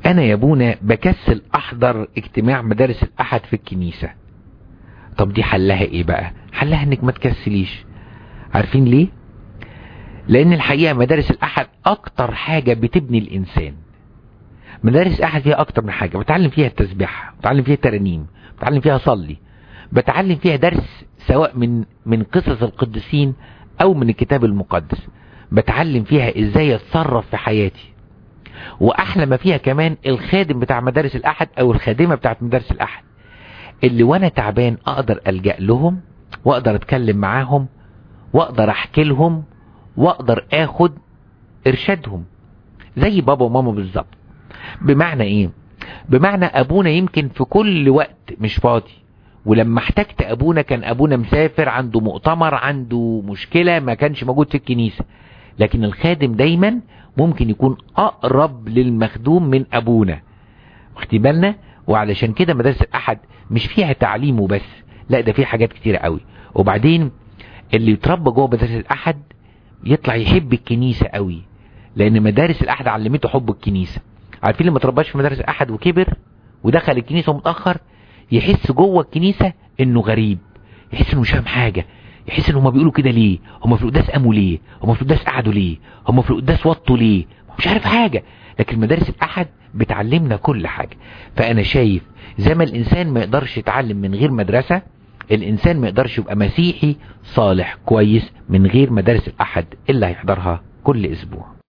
انا يا ابونا بكسل احضر اجتماع مدارس الاحد في الكنيسة طب دي حلها ايه بقى حلها انك ما تكسليش عارفين ليه لان الحقيقة مدارس الاحد اكتر حاجة بتبني الانسان مدارس الاحد فيها اكتر من حاجة بتعلم فيها التسبيح بتعلم فيها الترانيم بتعلم فيها صلي بتعلم فيها درس سواء من من قصص القديسين او من الكتاب المقدس بتعلم فيها ازاي اتصرف في حياتي واحلى ما فيها كمان الخادم بتاع مدارس الاحد او الخادمة بتاعت مدارس الاحد اللي وانا تعبان اقدر الجأ لهم واقدر اتكلم معاهم واقدر احكي لهم واقدر اخد ارشادهم زي بابا وماما بالظبط بمعنى ايه بمعنى ابونا يمكن في كل وقت مش فاضي ولما احتجت ابونا كان ابونا مسافر عنده مؤتمر عنده مشكلة ما كانش موجود في الكنيسة لكن الخادم دايما ممكن يكون اقرب للمخدوم من ابونا واخدين بالنا وعلشان كده مدارس الاحد مش فيها تعليم وبس لا ده فيها حاجات كتيرة قوي وبعدين اللي يتربى جوه مدارس الاحد يطلع يحب الكنيسة قوي لان مدارس الاحد علمته حب الكنيسة عارفين لما ترباش في مدارس الاحد وكبر ودخل الكنيسة متأخر يحس جوه الكنيسة انه غريب يحس انه مش فاهم حاجة يحس ان هما بيقولوا كده ليه هما في القداس قاموا ليه هما في القداس قعدوا ليه هما في القداس وطوا ليه مش عارف حاجة لكن مدارس الاحد بتعلمنا كل حاجة فانا شايف زي ما الانسان ما يقدرش يتعلم من غير مدرسة الانسان ما يقدرش يبقى مسيحي صالح كويس من غير مدارس الاحد اللي هيحضرها كل اسبوع